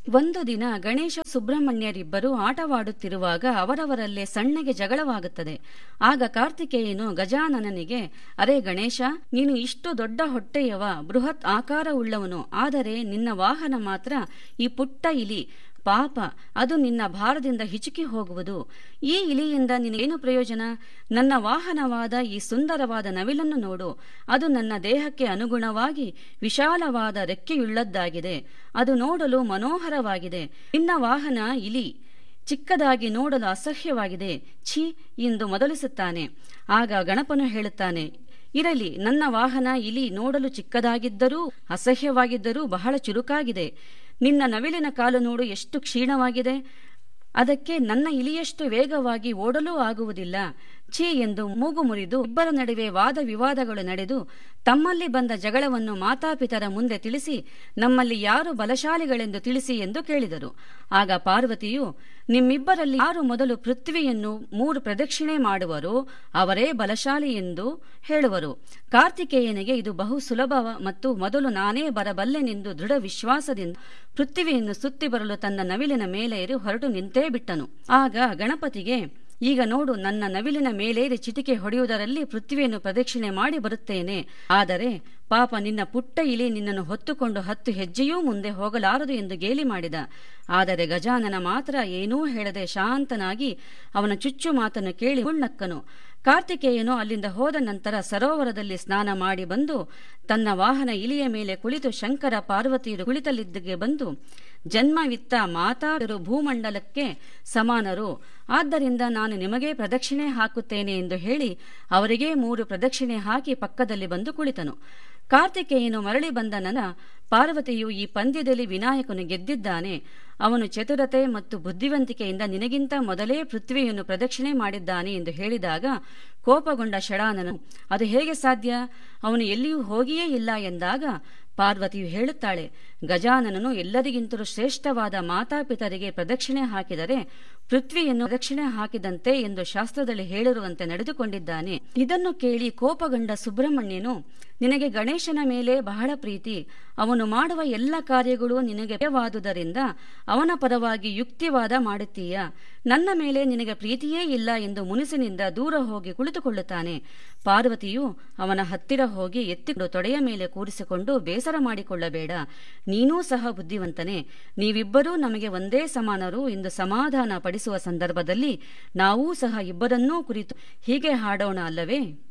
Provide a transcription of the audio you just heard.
ಒಂದು ದಿನ ಗಣೇಶ ಸುಬ್ರಹ್ಮಣ್ಯರಿಬ್ಬರು ಆಟವಾಡುತ್ತಿರುವಾಗ ಅವರವರಲ್ಲೇ ಸಣ್ಣಗೆ ಜಗಳವಾಗುತ್ತದೆ ಆಗ ಕಾರ್ತಿಕೇಯನು ಗಜಾನನನಿಗೆ ಅರೆ ಗಣೇಶ ನೀನು ಇಷ್ಟು ದೊಡ್ಡ ಹೊಟ್ಟೆಯವ ಬೃಹತ್ ಆಕಾರವುಳ್ಳವನು ಆದರೆ ನಿನ್ನ ವಾಹನ ಮಾತ್ರ ಈ ಪುಟ್ಟ ಇಲಿ ಪಾಪ ಅದು ನಿನ್ನ ಭಾರದಿಂದ ಹಿಚುಕಿ ಹೋಗುವುದು ಈ ಇಲಿಯಿಂದ ನಿನಗೇನು ಪ್ರಯೋಜನ ನನ್ನ ವಾಹನವಾದ ಈ ಸುಂದರವಾದ ನವಿಲನ್ನು ನೋಡು ಅದು ನನ್ನ ದೇಹಕ್ಕೆ ಅನುಗುಣವಾಗಿ ವಿಶಾಲವಾದ ರೆಕ್ಕೆಯುಳ್ಳದ್ದಾಗಿದೆ ಅದು ನೋಡಲು ಮನೋಹರವಾಗಿದೆ ನಿನ್ನ ವಾಹನ ಇಲಿ ಚಿಕ್ಕದಾಗಿ ನೋಡಲು ಅಸಹ್ಯವಾಗಿದೆ ಛೀ ಎಂದು ಮೊದಲಿಸುತ್ತಾನೆ ಆಗ ಗಣಪನು ಹೇಳುತ್ತಾನೆ ಇರಲಿ ನನ್ನ ವಾಹನ ಇಲಿ ನೋಡಲು ಚಿಕ್ಕದಾಗಿದ್ದರೂ ಅಸಹ್ಯವಾಗಿದ್ದರೂ ಬಹಳ ಚುರುಕಾಗಿದೆ ನಿನ್ನ ನವಿಲಿನ ಕಾಲು ನೋಡು ಎಷ್ಟು ಕ್ಷೀಣವಾಗಿದೆ ಅದಕ್ಕೆ ನನ್ನ ಇಲಿಯಷ್ಟು ವೇಗವಾಗಿ ಓಡಲೂ ಆಗುವುದಿಲ್ಲ ಛೀ ಎಂದು ಮೂಗು ಮುರಿದು ಇಬ್ಬರ ನಡುವೆ ವಾದ ವಿವಾದಗಳು ನಡೆದು ತಮ್ಮಲ್ಲಿ ಬಂದ ಜಗಳವನ್ನು ಮಾತಾಪಿತರ ಮುಂದೆ ತಿಳಿಸಿ ನಮ್ಮಲ್ಲಿ ಯಾರು ಬಲಶಾಲಿಗಳೆಂದು ತಿಳಿಸಿ ಎಂದು ಕೇಳಿದರು ಆಗ ಪಾರ್ವತಿಯು ನಿಮ್ಮಿಬ್ಬರಲ್ಲಿ ಯಾರು ಮೊದಲು ಪೃಥ್ವಿಯನ್ನು ಮೂರು ಪ್ರದಕ್ಷಿಣೆ ಮಾಡುವರೋ ಅವರೇ ಬಲಶಾಲಿ ಎಂದು ಹೇಳುವರು ಕಾರ್ತಿಕೇಯನಿಗೆ ಇದು ಬಹು ಸುಲಭ ಮತ್ತು ಮೊದಲು ನಾನೇ ಬರಬಲ್ಲೆನೆಂದು ದೃಢ ವಿಶ್ವಾಸದಿಂದ ಪೃಥ್ವಿಯನ್ನು ಸುತ್ತಿ ಬರಲು ತನ್ನ ನವಿಲಿನ ಮೇಲೇರಿ ಹೊರಟು ನಿಂತೇ ಬಿಟ್ಟನು ಆಗ ಗಣಪತಿಗೆ ಈಗ ನೋಡು ನನ್ನ ನವಿಲಿನ ಮೇಲೇರಿ ಚಿಟಿಕೆ ಹೊಡೆಯುವುದರಲ್ಲಿ ಪೃಥ್ವಿಯನ್ನು ಪ್ರದಕ್ಷಿಣೆ ಮಾಡಿ ಬರುತ್ತೇನೆ ಆದರೆ ಪಾಪ ನಿನ್ನ ಪುಟ್ಟ ಇಲಿ ನಿನ್ನನ್ನು ಹೊತ್ತುಕೊಂಡು ಹತ್ತು ಹೆಜ್ಜೆಯೂ ಮುಂದೆ ಹೋಗಲಾರದು ಎಂದು ಗೇಲಿ ಮಾಡಿದ ಆದರೆ ಗಜಾನನ ಮಾತ್ರ ಏನೂ ಹೇಳದೆ ಶಾಂತನಾಗಿ ಅವನ ಚುಚ್ಚು ಮಾತನ್ನು ಕೇಳಿ ಮುಣ್ಣಕ್ಕನು ಕಾರ್ತಿಕೇಯನು ಅಲ್ಲಿಂದ ಹೋದ ನಂತರ ಸರೋವರದಲ್ಲಿ ಸ್ನಾನ ಮಾಡಿ ಬಂದು ತನ್ನ ವಾಹನ ಇಲಿಯ ಮೇಲೆ ಕುಳಿತು ಶಂಕರ ಪಾರ್ವತಿಯರು ಕುಳಿತಲ್ಲಿದ್ದಗೆ ಬಂದು ಜನ್ಮವಿತ್ತ ಮಾತಾದರು ಭೂಮಂಡಲಕ್ಕೆ ಸಮಾನರು ಆದ್ದರಿಂದ ನಾನು ನಿಮಗೆ ಪ್ರದಕ್ಷಿಣೆ ಹಾಕುತ್ತೇನೆ ಎಂದು ಹೇಳಿ ಅವರಿಗೇ ಮೂರು ಪ್ರದಕ್ಷಿಣೆ ಹಾಕಿ ಪಕ್ಕದಲ್ಲಿ ಬಂದು ಕುಳಿತನು ಕಾರ್ತಿಕೇಯನು ಮರಳಿ ಬಂದ ನನ್ನ ಪಾರ್ವತಿಯು ಈ ಪಂದ್ಯದಲ್ಲಿ ವಿನಾಯಕನು ಗೆದ್ದಿದ್ದಾನೆ ಅವನು ಚತುರತೆ ಮತ್ತು ಬುದ್ಧಿವಂತಿಕೆಯಿಂದ ನಿನಗಿಂತ ಮೊದಲೇ ಪೃಥ್ವಿಯನ್ನು ಪ್ರದಕ್ಷಿಣೆ ಮಾಡಿದ್ದಾನೆ ಎಂದು ಹೇಳಿದಾಗ ಕೋಪಗೊಂಡ ಷಡಾನನು ಅದು ಹೇಗೆ ಸಾಧ್ಯ ಅವನು ಎಲ್ಲಿಯೂ ಹೋಗಿಯೇ ಇಲ್ಲ ಎಂದಾಗ ಪಾರ್ವತಿಯು ಹೇಳುತ್ತಾಳೆ ಗಜಾನನನು ಎಲ್ಲರಿಗಿಂತಲೂ ಶ್ರೇಷ್ಠವಾದ ಮಾತಾಪಿತರಿಗೆ ಪ್ರದಕ್ಷಿಣೆ ಹಾಕಿದರೆ ಪೃಥ್ವಿಯನ್ನು ಪ್ರದಕ್ಷಿಣೆ ಹಾಕಿದಂತೆ ಎಂದು ಶಾಸ್ತ್ರದಲ್ಲಿ ಹೇಳಿರುವಂತೆ ನಡೆದುಕೊಂಡಿದ್ದಾನೆ ಇದನ್ನು ಕೇಳಿ ಕೋಪಗೊಂಡ ಸುಬ್ರಹ್ಮಣ್ಯನು ನಿನಗೆ ಗಣೇಶನ ಮೇಲೆ ಬಹಳ ಪ್ರೀತಿ ಅವನು ಮಾಡುವ ಎಲ್ಲ ಕಾರ್ಯಗಳು ನಿನಗೆ ಪ್ರಿಯವಾದುದರಿಂದ ಅವನ ಪರವಾಗಿ ಯುಕ್ತಿವಾದ ಮಾಡುತ್ತೀಯ ನನ್ನ ಮೇಲೆ ನಿನಗೆ ಪ್ರೀತಿಯೇ ಇಲ್ಲ ಎಂದು ಮುನಿಸಿನಿಂದ ದೂರ ಹೋಗಿ ಕುಳಿತುಕೊಳ್ಳುತ್ತಾನೆ ಪಾರ್ವತಿಯು ಅವನ ಹತ್ತಿರ ಹೋಗಿ ಎತ್ತಿಕೊಂಡು ತೊಡೆಯ ಮೇಲೆ ಕೂರಿಸಿಕೊಂಡು ಬೇಸರ ಮಾಡಿಕೊಳ್ಳಬೇಡ ನೀನೂ ಸಹ ಬುದ್ಧಿವಂತನೇ ನೀವಿಬ್ಬರೂ ನಮಗೆ ಒಂದೇ ಸಮಾನರು ಎಂದು ಸಮಾಧಾನ ಪಡಿಸುವ ಸಂದರ್ಭದಲ್ಲಿ ನಾವೂ ಸಹ ಇಬ್ಬರನ್ನೂ ಕುರಿತು ಹೀಗೆ ಹಾಡೋಣ ಅಲ್ಲವೇ